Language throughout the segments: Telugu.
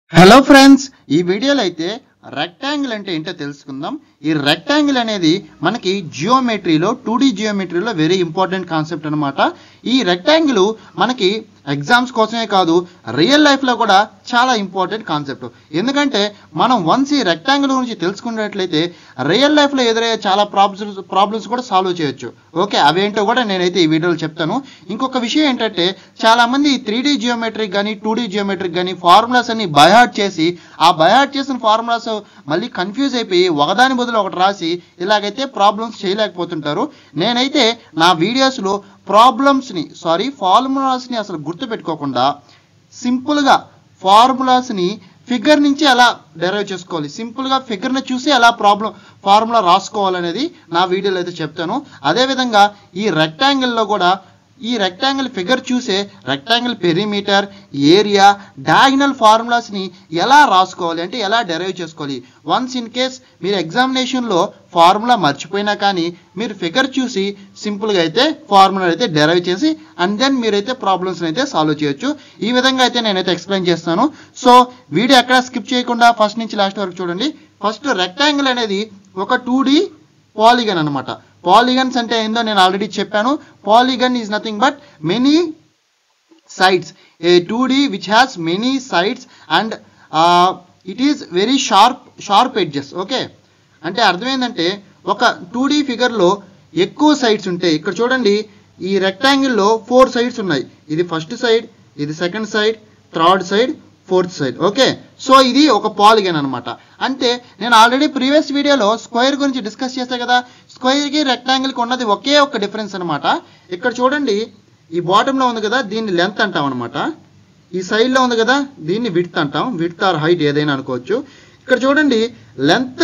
హలో ఫ్రెండ్స్ ఈ వీడియోలో అయితే రెక్టాంగిల్ అంటే ఏంటో తెలుసుకుందాం ఈ రెక్టాంగిల్ అనేది మనకి జియోమెట్రీలో టూ డి జియోమెట్రీలో వెరీ ఇంపార్టెంట్ కాన్సెప్ట్ అనమాట ఈ రెక్టాంగిల్ మనకి ఎగ్జామ్స్ కోసమే కాదు రియల్ లైఫ్లో కూడా చాలా ఇంపార్టెంట్ కాన్సెప్ట్ ఎందుకంటే మనం వన్స్ ఈ రెక్టాంగిల్ గురించి తెలుసుకున్నట్లయితే రియల్ లైఫ్లో ఎదురయ్యే చాలా ప్రాబ్లమ్స్ ప్రాబ్లమ్స్ కూడా సాల్వ్ చేయొచ్చు ఓకే అవేంటో కూడా నేనైతే ఈ వీడియోలో చెప్తాను ఇంకొక విషయం ఏంటంటే చాలా మంది త్రీ డి జియోమెట్రిక్ కానీ టూ డి జియోమెట్రిక్ కానీ ఫార్ములాస్ అన్ని బయాట్ చేసి ఆ బయాట్ చేసిన ఫార్ములాస్ మళ్ళీ కన్ఫ్యూజ్ అయిపోయి ఒకదాని బదులు ఒకటి రాసి ఇలాగైతే ప్రాబ్లమ్స్ చేయలేకపోతుంటారు నేనైతే నా వీడియోస్లో ప్రాబ్లమ్స్ని సారీ ఫార్ములాస్ని అసలు గుర్తుపెట్టుకోకుండా సింపుల్గా ఫార్ములాస్ని ఫిగర్ నుంచి ఎలా డెరైవ్ చేసుకోవాలి సింపుల్గా ఫిగర్ని చూసి ఎలా ప్రాబ్లం ఫార్ములా రాసుకోవాలనేది నా వీడియోలో అయితే చెప్తాను అదేవిధంగా ఈ రెక్టాంగిల్లో కూడా ఈ రెక్టాంగిల్ ఫిగర్ చూసే రెక్టాంగిల్ పెరిమీటర్ ఏరియా డయాగ్నల్ ఫార్ములాస్ని ఎలా రాసుకోవాలి అంటే ఎలా డెరైవ్ చేసుకోవాలి వన్స్ ఇన్ కేస్ మీరు ఎగ్జామినేషన్లో ఫార్ములా మర్చిపోయినా కానీ మీరు ఫిగర్ చూసి సింపుల్గా అయితే ఫార్ములా అయితే డెరైవ్ చేసి అండ్ దెన్ మీరైతే ప్రాబ్లమ్స్ని అయితే సాల్వ్ చేయొచ్చు ఈ విధంగా అయితే నేనైతే ఎక్స్ప్లెయిన్ చేస్తాను సో వీడియో ఎక్కడ స్కిప్ చేయకుండా ఫస్ట్ నుంచి లాస్ట్ వరకు చూడండి ఫస్ట్ రెక్టాంగిల్ అనేది ఒక టూ డి పాలిగన్ అనమాట పాలిగన్స్ అంటే ఏందో నేను ఆల్రెడీ చెప్పాను polygon is nothing but many sides a 2d which has many sides and uh, it is very sharp sharp edges okay అంటే అర్థం ఏంటంటే ఒక టూ డీ ఫిగర్లో ఎక్కువ సైడ్స్ ఉంటాయి ఇక్కడ చూడండి ఈ రెక్టాంగిల్లో ఫోర్ సైడ్స్ ఉన్నాయి ఇది ఫస్ట్ సైడ్ ఇది second side third side fourth side okay so ఇది ఒక పాలిగన్ అనమాట అంటే నేను ఆల్రెడీ ప్రీవియస్ వీడియోలో స్క్వేర్ గురించి డిస్కస్ చేశా కదా స్క్వేర్కి రెక్టాంగిల్కి ఉన్నది ఒకే ఒక డిఫరెన్స్ అనమాట ఇక్కడ చూడండి ఈ బాటంలో ఉంది కదా దీన్ని లెంత్ అంటాం అనమాట ఈ సైడ్లో ఉంది కదా దీన్ని విడ్త్ అంటాం విడ్త్ ఆర్ హైట్ ఏదైనా అనుకోవచ్చు ఇక్కడ చూడండి లెంత్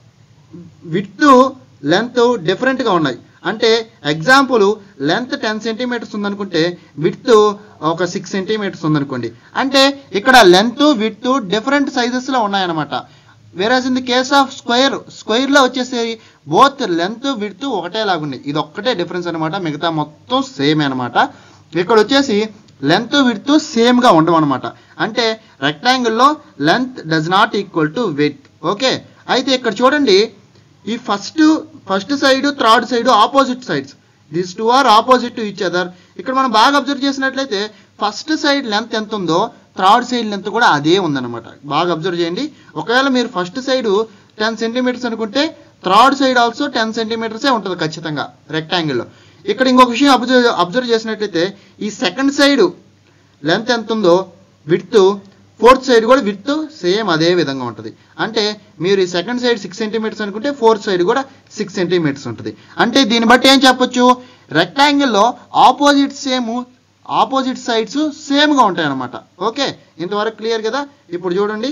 విడ్త్ లెంత్ డిఫరెంట్గా ఉన్నాయి అంటే ఎగ్జాంపుల్ లెంత్ టెన్ సెంటీమీటర్స్ ఉందనుకుంటే విడ్త్ ఒక సిక్స్ సెంటీమీటర్స్ ఉందనుకోండి అంటే ఇక్కడ లెంత్ విడ్త్ డిఫరెంట్ సైజెస్లో ఉన్నాయన్నమాట whereas in the case of square స్క్వేర్లో వచ్చేసి బోత్ లెంత్ విడ్త్ ఒకటేలాగా ఉన్నాయి ఇది ఒక్కటే డిఫరెన్స్ అనమాట మిగతా మొత్తం సేమ్ అనమాట ఇక్కడ వచ్చేసి లెంత్ విడ్త్ సేమ్గా ఉండవు అనమాట అంటే రెక్టాంగిల్లో length does not equal to with okay అయితే ఇక్కడ చూడండి ఈ first first side third side opposite sides this two are opposite to each other ఇక్కడ మనం బాగా అబ్జర్వ్ చేసినట్లయితే ఫస్ట్ సైడ్ లెంత్ ఎంత ఉందో థర్డ్ సైడ్ లెంత్ కూడా అదే ఉందన్నమాట బాగా అబ్జర్వ్ చేయండి ఒకవేళ మీరు ఫస్ట్ సైడ్ టెన్ సెంటీమీటర్స్ అనుకుంటే థర్డ్ సైడ్ ఆల్సో టెన్ సెంటీమీటర్సే ఉంటుంది ఖచ్చితంగా రెక్టాంగిల్లో ఇక్కడ ఇంకొక విషయం అబ్జర్వ్ అబ్జర్వ్ చేసినట్లయితే ఈ సెకండ్ సైడ్ లెంత్ ఎంత ఉందో విడ్త్ ఫోర్త్ సైడ్ కూడా విడ్త్ సేమ్ అదే విధంగా ఉంటుంది అంటే మీరు ఈ సెకండ్ సైడ్ సిక్స్ సెంటీమీటర్స్ అనుకుంటే ఫోర్త్ సైడ్ కూడా సిక్స్ సెంటీమీటర్స్ ఉంటుంది అంటే దీన్ని బట్టి ఏం చెప్పొచ్చు రెక్టాంగిల్లో ఆపోజిట్ సేమ్ ఆపోజిట్ సైడ్స్ సేమ్గా ఉంటాయి అన్నమాట ఓకే ఇంతవరకు క్లియర్ కదా ఇప్పుడు చూడండి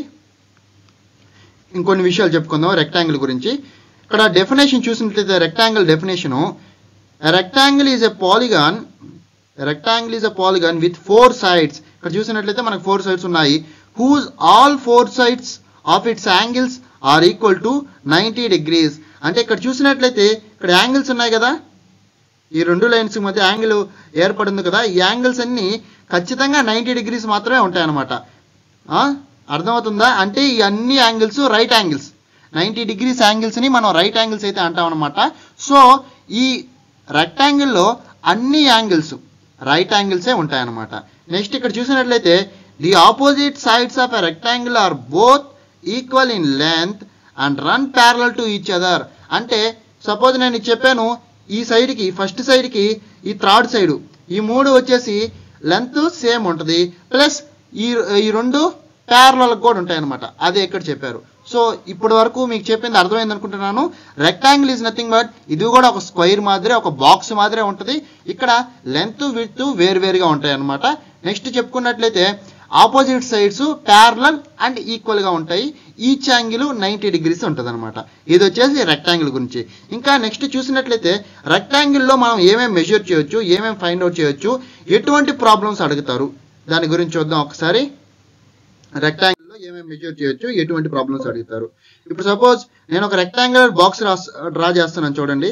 ఇంకొన్ని విషయాలు చెప్పుకుందాం రెక్టాంగిల్ గురించి ఇక్కడ డెఫినేషన్ చూసినట్లయితే rectangle definition rectangle is a polygon rectangle is a polygon with four sides ఇక్కడ చూసినట్లయితే మనకు ఫోర్ సైడ్స్ ఉన్నాయి whose all four sides of its angles are equal to ninety degrees అంటే ఇక్కడ చూసినట్లయితే ఇక్కడ యాంగిల్స్ ఉన్నాయి కదా ఈ రెండు లైన్స్ మధ్య యాంగిల్ ఏర్పడింది కదా ఈ యాంగిల్స్ అన్ని ఖచ్చితంగా నైంటీ డిగ్రీస్ మాత్రమే ఉంటాయి అన్నమాట అర్థమవుతుందా అంటే ఈ అన్ని angles right angles ninety degrees యాంగిల్స్ని మనం రైట్ యాంగిల్స్ అయితే అంటాం అనమాట సో ఈ రెక్టాంగిల్లో అన్ని యాంగిల్స్ రైట్ యాంగిల్సే ఉంటాయన్నమాట నెక్స్ట్ ఇక్కడ చూసినట్లయితే the opposite sides of a rectangle are both equal in length and run parallel to each other అంటే సపోజ్ నేను ఇది చెప్పాను ఈ సైడ్కి ఫస్ట్ సైడ్కి ఈ థర్డ్ సైడ్ ఈ మూడు వచ్చేసి లెంత్ సేమ్ ఉంటుంది ప్లస్ ఈ ఈ రెండు ప్యారలల్ కూడా ఉంటాయి అనమాట అదే ఇక్కడ చెప్పారు సో ఇప్పటి వరకు మీకు చెప్పింది అర్థమైంది అనుకుంటున్నాను రెక్టాంగిల్ ఈజ్ నథింగ్ బట్ ఇది కూడా ఒక స్క్వైర్ మాదిరే ఒక బాక్స్ మాదిరే ఉంటుంది ఇక్కడ లెంత్ విత్ వేరువేరుగా ఉంటాయి అనమాట నెక్స్ట్ చెప్పుకున్నట్లయితే ఆపోజిట్ సైడ్స్ ప్యారలల్ అండ్ ఈక్వల్గా ఉంటాయి ఈచ్ యాంగిల్ నైంటీ డిగ్రీస్ ఉంటుంది అనమాట ఇది వచ్చేసి రెక్టాంగిల్ గురించి ఇంకా నెక్స్ట్ చూసినట్లయితే రెక్టాంగిల్లో మనం ఏమేమి మెజర్ చేయొచ్చు ఏమేమి ఫైండ్ అవుట్ చేయొచ్చు ఎటువంటి ప్రాబ్లమ్స్ అడుగుతారు దాని గురించి చూద్దాం ఒకసారి రెక్టాంగిల్లో ఏమేమి మెజర్ చేయొచ్చు ఎటువంటి ప్రాబ్లమ్స్ అడుగుతారు ఇప్పుడు సపోజ్ నేను ఒక రెక్టాంగులర్ బాక్స్ రాస్ డ్రా చేస్తున్నాను చూడండి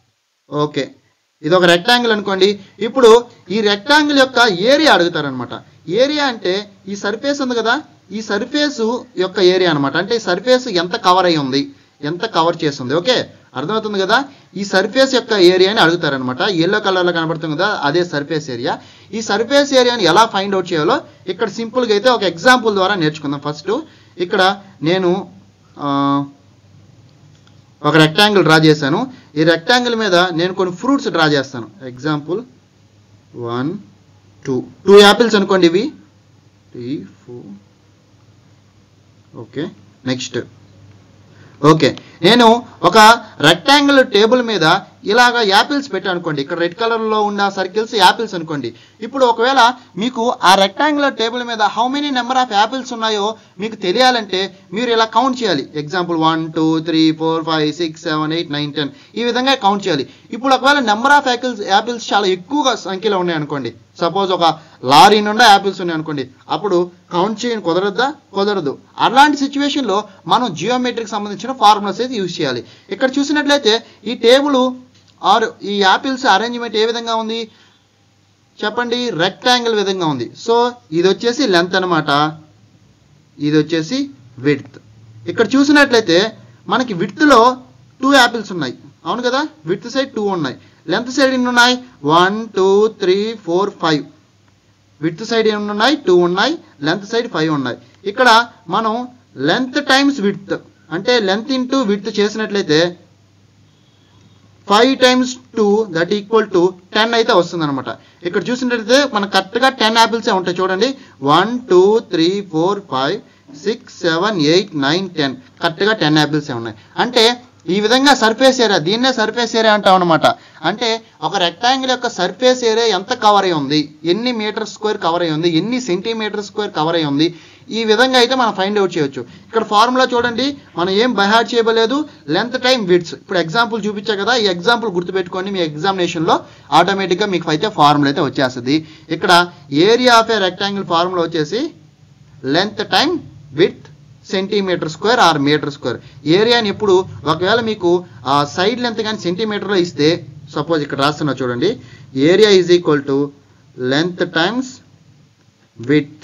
ఓకే ఇది ఒక రెక్టాంగిల్ అనుకోండి ఇప్పుడు ఈ రెక్టాంగిల్ యొక్క ఏరియా అడుగుతారనమాట ఏరియా అంటే ఈ సర్ఫేస్ ఉంది కదా ఈ సర్ఫేస్ యొక్క ఏరియా అనమాట అంటే ఈ సర్ఫేస్ ఎంత కవర్ అయి ఉంది ఎంత కవర్ చేస్తుంది ఓకే అర్థమవుతుంది కదా ఈ సర్ఫేస్ యొక్క ఏరియాని అడుగుతారనమాట ఎల్లో కలర్లో కనబడుతుంది కదా అదే సర్ఫేస్ ఏరియా ఈ సర్ఫేస్ ఏరియాని ఎలా ఫైండ్ అవుట్ చేయాలో ఇక్కడ సింపుల్గా అయితే ఒక ఎగ్జాంపుల్ ద్వారా నేర్చుకుందాం ఫస్ట్ ఇక్కడ నేను ఆ, ఒక రెక్టాంగిల్ డ్రా చేశాను ఈ రెక్టాంగిల్ మీద నేను కొన్ని ఫ్రూట్స్ డ్రా చేస్తాను example one two two apples అనుకోండి ఇవి three four okay next okay నేను ఒక రెక్టాంగిల్ టేబుల్ మీద ఇలాగ యాపిల్స్ పెట్టాను అనుకోండి ఇక్కడ రెడ్ కలర్లో ఉన్న సర్కిల్స్ యాపిల్స్ అనుకోండి ఇప్పుడు ఒకవేళ మీకు ఆ రెక్టాంగులర్ టేబుల్ మీద how many number of apples ఉన్నాయో మీకు తెలియాలంటే మీరు ఇలా కౌంట్ చేయాలి example one two three four five six seven eight nine ten ఈ విధంగా కౌంట్ చేయాలి ఇప్పుడు ఒకవేళ నెంబర్ ఆఫ్ యాపిల్స్ యాపిల్స్ చాలా ఎక్కువగా సంఖ్యలో ఉన్నాయి అనుకోండి సపోజ్ ఒక లారీ నుండి యాపిల్స్ ఉన్నాయి అనుకోండి అప్పుడు కౌంట్ చేయని కుదరద్దా కుదరదు అలాంటి సిచ్యువేషన్లో మనం జియోమెట్రీకి సంబంధించిన ఫార్ములాస్ అయితే యూజ్ చేయాలి ఇక్కడ చూసినట్లయితే ఈ టేబుల్ ఆర్ ఈ యాపిల్స్ అరేంజ్మెంట్ ఏ విధంగా ఉంది చెప్పండి రెక్టాంగిల్ విధంగా ఉంది సో ఇది వచ్చేసి లెంత్ అన్నమాట ఇది వచ్చేసి విడ్త్ ఇక్కడ చూసినట్లయితే మనకి విడ్త్లో టూ యాపిల్స్ ఉన్నాయి అవును కదా విడ్త్ సైడ్ టూ ఉన్నాయి లెంత్ సైడ్ ఎన్ని ఉన్నాయి one two three four five width side ఎన్ని ఉన్నాయి టూ ఉన్నాయి లెంత్ సైడ్ ఫైవ్ ఉన్నాయి ఇక్కడ మనం లెంత్ టైమ్స్ విడ్త్ అంటే లెంత్ ఇంటూ విడ్త్ చేసినట్లయితే five times two that equal to ten అయితే వస్తుంది అనమాట ఇక్కడ చూసినట్లయితే మనకు కరెక్ట్గా టెన్ యాపిల్సే ఉంటాయి చూడండి one two three four five six seven eight nine ten కరెక్ట్గా టెన్ యాపిల్సే ఉన్నాయి అంటే ఈ విధంగా సర్ఫేస్ ఏరియా దీన్నే సర్ఫేస్ ఏరియా అంటాం అనమాట అంటే ఒక రెక్టాంగిల్ యొక్క సర్ఫేస్ ఏరియా ఎంత కవర్ అయి ఉంది ఎన్ని మీటర్ స్క్వేర్ కవర్ అయి ఉంది ఎన్ని సెంటీమీటర్ స్క్వేర్ కవర్ అయి ఉంది ఈ విధంగా అయితే మనం ఫైండ్ అవుట్ చేయొచ్చు ఇక్కడ ఫార్ములా చూడండి మనం ఏం బైహార్ట్ చేయలేదు లెంత్ టైం విడ్స్ ఇప్పుడు ఎగ్జాంపుల్ చూపించా కదా ఈ ఎగ్జాంపుల్ గుర్తుపెట్టుకోండి మీ ఎగ్జామినేషన్లో ఆటోమేటిక్గా మీకు అయితే ఫార్ములా అయితే వచ్చేస్తుంది ఇక్కడ area of a rectangle formula వచ్చేసి length time with centimetre square or metre square ఏరియాని ఎప్పుడు ఒకవేళ మీకు ఆ సైడ్ లెంత్ కానీ సెంటీమీటర్లో ఇస్తే సపోజ్ ఇక్కడ రాస్తున్నా చూడండి area is equal to length times with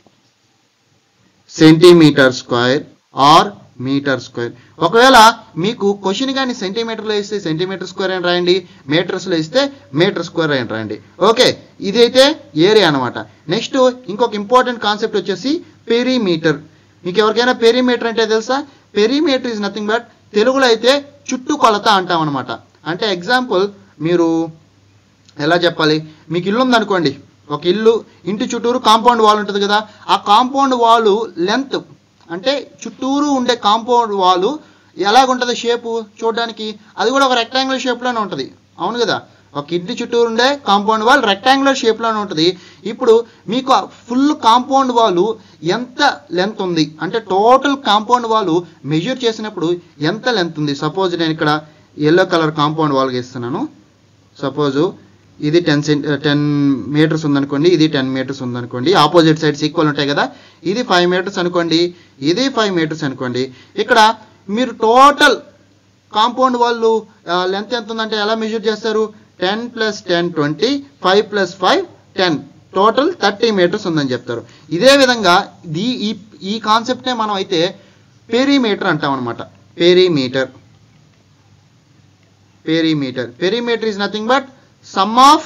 centimetre square or metre square ఒకవేళ మీకు క్వశ్చన్ కానీ సెంటీమీటర్లో ఇస్తే సెంటీమీటర్ స్క్వేర్ అని రాయండి మీటర్స్లో ఇస్తే మీటర్ స్క్వేర్ అని రాయండి ఓకే ఇదైతే ఏరియా అనమాట నెక్స్ట్ ఇంకొక ఇంపార్టెంట్ కాన్సెప్ట్ వచ్చేసి పెరీమీటర్ మీకు ఎవరికైనా పెరీమీటర్ అంటే తెలుసా పెరీమీటర్ ఇస్ నథింగ్ బట్ తెలుగులో అయితే చుట్టుకొలత అంటాం అనమాట అంటే ఎగ్జాంపుల్ మీరు ఎలా చెప్పాలి మీకు ఇల్లు ఉందనుకోండి ఒక ఇల్లు ఇంటి చుట్టూరు కాంపౌండ్ వాల్ ఉంటుంది కదా ఆ కాంపౌండ్ వాల్ లెంత్ అంటే చుట్టూరు ఉండే కాంపౌండ్ వాల్ ఎలాగుంటుంది షేపు చూడడానికి అది కూడా ఒక రెక్టాంగులర్ షేప్లోనే ఉంటుంది అవును కదా ఒక ఇంటి చుట్టూరు ఉండే కాంపౌండ్ వాల్ రెక్టాంగులర్ షేప్లోనే ఉంటుంది ఇప్పుడు మీకు ఫుల్ కాంపౌండ్ వాల్ ఎంత లెంత్ ఉంది అంటే టోటల్ కాంపౌండ్ వాల్ మెజర్ చేసినప్పుడు ఎంత లెంత్ ఉంది సపోజ్ నేను ఇక్కడ ఎల్లో కలర్ కాంపౌండ్ వాల్ గీస్తున్నాను సపోజు ఇది టెన్ సెంట్ టెన్ మీటర్స్ ఉందనుకోండి ఇది టెన్ మీటర్స్ ఉందనుకోండి ఆపోజిట్ సైడ్స్ ఈక్వల్ ఉంటాయి కదా ఇది ఫైవ్ మీటర్స్ అనుకోండి ఇది ఫైవ్ మీటర్స్ అనుకోండి ఇక్కడ మీరు టోటల్ కాంపౌండ్ వాళ్ళు లెంత్ ఎంత ఉందంటే ఎలా మెజర్ చేస్తారు ten plus ten twenty five plus five ten total thirty metres ఉందని చెప్తారు ఇదే విధంగా దీ ఈ ఈ కాన్సెప్ట్నే మనం అయితే పెరీమీటర్ అంటాం అనమాట perimeter perimeter perimeter is nothing but sum of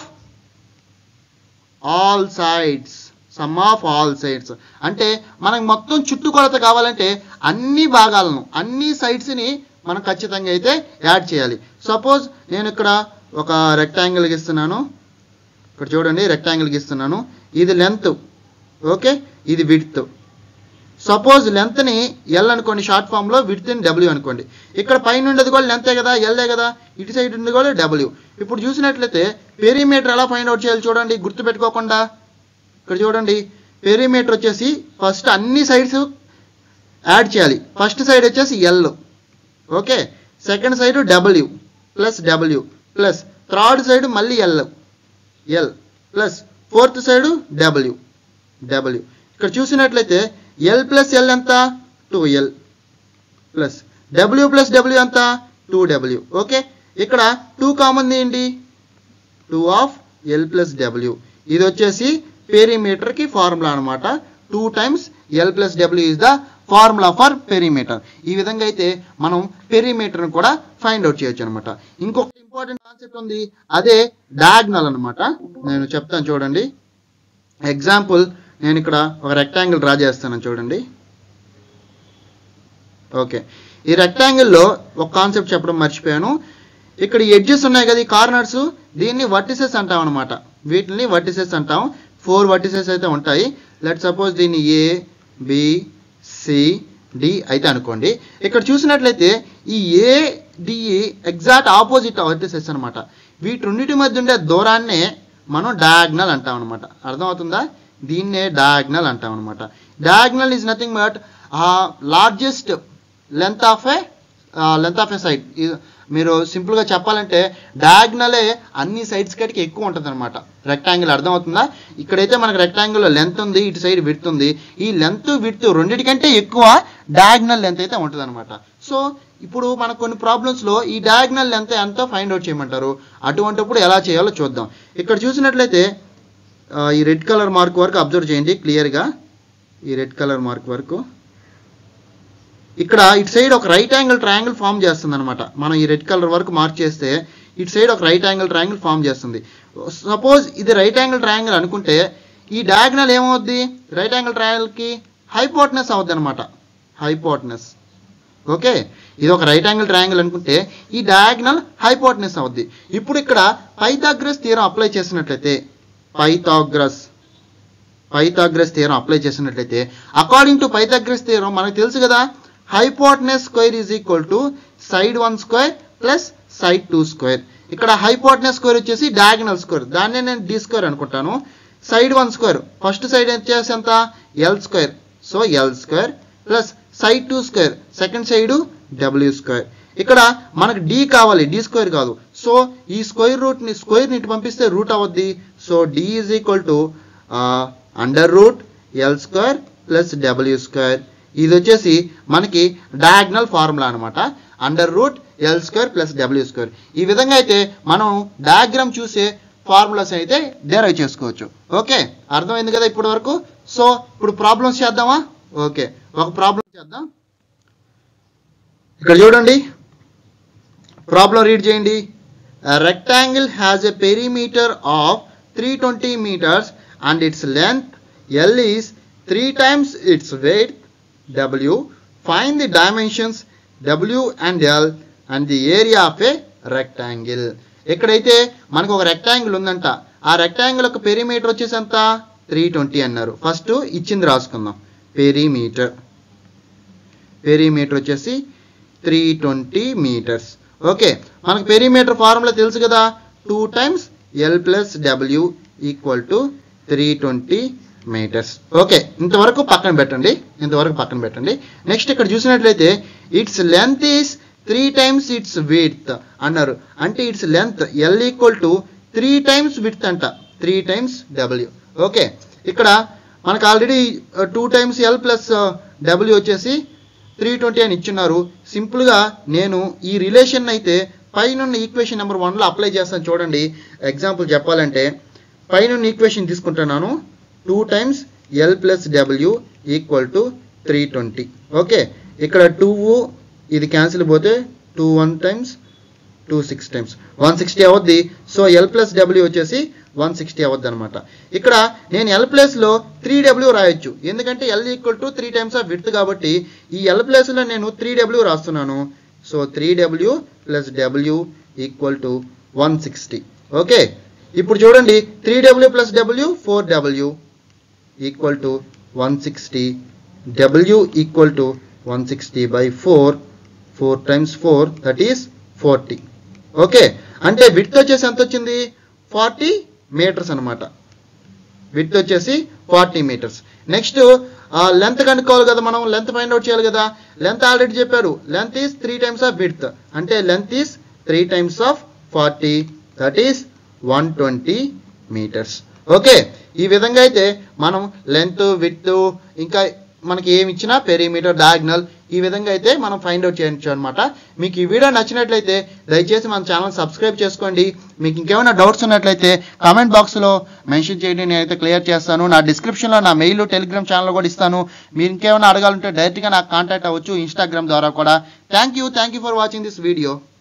all sides sum of all sides అంటే మనకు మొత్తం చుట్టుకొలత కావాలంటే అన్ని భాగాలను అన్ని సైడ్స్ని మనం ఖచ్చితంగా అయితే యాడ్ చేయాలి సపోజ్ నేను ఇక్కడ ఒక రెక్టాంగిల్ గీస్తున్నాను ఇక్కడ చూడండి రెక్టాంగిల్ గీస్తున్నాను ఇది లెంత్ ఓకే ఇది విడ్త్ సపోజ్ లెంత్ని ఎల్ అనుకోండి షార్ట్ ఫామ్లో విడ్త్ని డబ్ల్యూ అనుకోండి ఇక్కడ పైన ఉండేది కూడా లెంతే కదా ఎల్ఏ కదా ఇటు సైడ్ ఉంది కూడా డబ్ల్యూ ఇప్పుడు చూసినట్లయితే పెరిమీటర్ ఎలా ఫైండ్ అవుట్ చేయాలి చూడండి గుర్తుపెట్టుకోకుండా ఇక్కడ చూడండి పెరిమీటర్ వచ్చేసి ఫస్ట్ అన్ని సైడ్స్ యాడ్ చేయాలి ఫస్ట్ సైడ్ వచ్చేసి L okay second side W plus W plus third side మళ్ళీ L L plus fourth side W W ఇక్కడ చూసినట్లయితే ఎల్ ప్లస్ ఎల్ ఎంత two L plus W plus W ఎంత టూ డబ్ల్యూ ఓకే ఇక్కడ టూ కామన్ ఏంటి two of L plus W ఇది వచ్చేసి పెరిమీటర్కి ఫార్ములా అనమాట two times L plus W is the formula for perimeter ఈ విధంగా అయితే మనం పెరిమీటర్ని కూడా ఫైండ్ అవుట్ చేయొచ్చు అనమాట ఇంకొక ఇంపార్టెంట్ కాన్సెప్ట్ ఉంది అదే డయాగ్నల్ అన్నమాట నేను చెప్తాను చూడండి ఎగ్జాంపుల్ నేను ఇక్కడ ఒక రెక్టాంగిల్ డ్రా చేస్తాను చూడండి ఓకే ఈ రెక్టాంగిల్లో ఒక కాన్సెప్ట్ చెప్పడం మర్చిపోయాను ఇక్కడ ఎడ్జెస్ ఉన్నాయి కదా ఈ కార్నర్స్ దీన్ని వర్టిసెస్ అంటాం అనమాట వీటిని వర్టిసెస్ అంటాం ఫోర్ వర్టిసెస్ అయితే ఉంటాయి లెట్ సపోజ్ దీన్ని ఏ బి సి డి అయితే అనుకోండి ఇక్కడ చూసినట్లయితే ఈ A D E exact opposite vertices అనమాట వీటి మధ్య ఉండే దూరాన్నే మనం డయాగ్నల్ అంటాం అనమాట అర్థమవుతుందా దీన్నే డయాగ్నల్ అంటాం అనమాట diagonal is nothing but largest length of a length of a side మీరు సింపుల్గా చెప్పాలంటే డయాగ్నలే అన్ని సైడ్స్ కటికి ఎక్కువ ఉంటుంది అనమాట రెక్టాంగిల్ అర్థమవుతుందా ఇక్కడైతే మనకు రెక్టాంగిల్ లెంత్ ఉంది ఇటు సైడ్ విడ్త్ ఉంది ఈ లెంత్ విడ్త్ రెండింటికంటే ఎక్కువ డయాగ్నల్ లెంత్ అయితే ఉంటుంది అనమాట సో ఇప్పుడు మనకు కొన్ని ప్రాబ్లమ్స్లో ఈ డయాగ్నల్ లెంత్ ఎంతో ఫైండ్ అవుట్ చేయమంటారు అటువంటిప్పుడు ఎలా చేయాలో చూద్దాం ఇక్కడ చూసినట్లయితే ఆ, ఈ రెడ్ కలర్ మార్క్ వరకు అబ్జర్వ్ చేయండి క్లియర్గా ఈ రెడ్ కలర్ మార్క్ వరకు ఇక్కడ ఇటు సైడ్ ఒక రైట్ యాంగిల్ ట్రయాంగిల్ ఫామ్ చేస్తుంది అనమాట మనం ఈ రెడ్ కలర్ వరకు మార్క్ చేస్తే ఇటు సైడ్ ఒక రైట్ యాంగిల్ ట్రయాంగిల్ ఫామ్ చేస్తుంది సపోజ్ ఇది రైట్ యాంగిల్ ట్రయాంగిల్ అనుకుంటే ఈ డయాగ్నల్ ఏమవుద్ది రైట్ యాంగిల్ ట్రయాంగిల్కి హైపోట్నెస్ అవుద్ది అనమాట హైపోట్నెస్ ఓకే ఇది ఒక రైట్ యాంగిల్ ట్రయాంగిల్ అనుకుంటే ఈ డయాగ్నల్ హైపోట్నెస్ అవుద్ది ఇప్పుడు ఇక్కడ పైథాగ్రస్ థియరం అప్లై చేసినట్లయితే పైథాగ్రస్ పైథాగ్రస్ థియరం అప్లై చేసినట్లయితే అకార్డింగ్ టు పైథాగ్రస్ థియరం మనకు తెలుసు కదా hypotenuse square is equal to side one square plus side two square ఇక్కడ హైపోటనస్ స్క్వేర్ వచ్చేసి డయాగనల్ స్క్వేర్ దాన్నే నేను డి స్క్వేర్ అనుకుంటాను side one square first side వచ్చేసి ఎంత L square so L square plus side two square second side W square ఇక్కడ మనకు డి కావాలి డి స్క్వేర్ కాదు సో ఈ స్క్వేర్ రూట్ ని స్క్వేర్ ని ఇటు పంపిస్తే రూట్ అవద్ది so D is equal to under root L square plus W square ఇది వచ్చేసి మనకి డయాగ్నల్ ఫార్ములా అనమాట under root L square plus W square ఈ విధంగా అయితే మనం డయాగ్రామ్ చూసే ఫార్ములాస్ అయితే డెరైవ్ చేసుకోవచ్చు ఓకే అర్థమైంది కదా ఇప్పటి వరకు సో ఇప్పుడు ప్రాబ్లమ్స్ చేద్దామా ఓకే ఒక ప్రాబ్లం చేద్దాం ఇక్కడ చూడండి ప్రాబ్లం రీడ్ చేయండి rectangle has a perimeter of three twenty metres and its length L is three times its weight W find the dimensions W and L and the area of a rectangle ఎక్కడైతే మనకు ఒక రెక్టాంగిల్ ఉందంట ఆ రెక్టాంగిల్ యొక్క పెరిమీటర్ వచ్చేసి ఎంత త్రీ ట్వంటీ అన్నారు ఫస్ట్ ఇచ్చింది రాసుకుందాం పెరిమీటర్ పెరిమీటర్ వచ్చేసి త్రీ ట్వంటీ మీటర్స్ ఓకే మనకు పెరిమీటర్ ఫార్ములా తెలుసు కదా two times L plus W equal to three twenty metres okay ఇంతవరకు పక్కన పెట్టండి ఇంతవరకు పక్కన పెట్టండి నెక్స్ట్ ఇక్కడ చూసినట్లయితే its length is three times its width అన్నారు అంటే its length L equal to three times width అంట త్రీ టైమ్స్ డబ్ల్యూ ఓకే ఇక్కడ మనకు already two times L plus W వచ్చేసి త్రీ ట్వంటీ అని ఇచ్చున్నారు సింపుల్గా నేను ఈ రిలేషన్ అయితే పైన ఈక్వేషన్ నెంబర్ వన్లో అప్లై చేస్తాను చూడండి ఎగ్జాంపుల్ చెప్పాలంటే పైన ఈక్వేషన్ తీసుకుంటున్నాను two times L plus W equal to three twenty okay ఇక్కడ టూ ఇది క్యాన్సిల్ పోతే two one times two six times one sixty అవద్ది సో ఎల్ ప్లస్ డబ్ల్యూ వచ్చేసి వన్ సిక్స్టీ అవద్ది అనమాట ఇక్కడ నేను ఎల్ ప్లస్లో త్రీ డబ్ల్యూ రాయొచ్చు ఎందుకంటే L equal to three times of width కాబట్టి ఈ ఎల్ ప్లస్లో నేను త్రీ డబ్ల్యూ రాస్తున్నాను so three W plus W equal to one sixty okay ఇప్పుడు చూడండి three W plus W four W equal to one sixty W equal to one sixty by four four times four that is forty okay అంటే విడ్త్ వచ్చేసి ఎంత వచ్చింది ఫార్టీ మీటర్స్ అనమాట విడ్త్ వచ్చేసి ఫార్టీ మీటర్స్ నెక్స్ట్ లెంత్ కనుక్కోవాలి కదా మనం లెంత్ ఫైండ్ అవుట్ చేయాలి కదా లెంత్ ఆల్రెడీ చెప్పారు length is three times of width అంటే length is three times of forty that is one twenty metres okay ఈ విధంగా అయితే మనం లెంత్ విడ్త్ ఇంకా మనకి ఏమి ఇచ్చినా పెరిమీటర్ డయాగ్నల్ ఈ విధంగా అయితే మనం ఫైండ్ అవుట్ చేయొచ్చు అనమాట మీకు ఈ వీడియో నచ్చినట్లయితే దయచేసి మన ఛానల్ సబ్స్క్రైబ్ చేసుకోండి మీకు ఇంకేమైనా డౌట్స్ ఉన్నట్లయితే కామెంట్ బాక్స్లో మెన్షన్ చేయండి నేనైతే క్లియర్ చేస్తాను నా డిస్క్రిప్షన్లో నా మెయిల్ టెలిగ్రామ్ ఛానల్ కూడా ఇస్తాను మీరు ఇంకేమైనా అడగాలంటే డైరెక్ట్గా నాకు కాంటాక్ట్ అవ్వచ్చు ఇన్స్టాగ్రామ్ ద్వారా కూడా thank you thank you for watching this video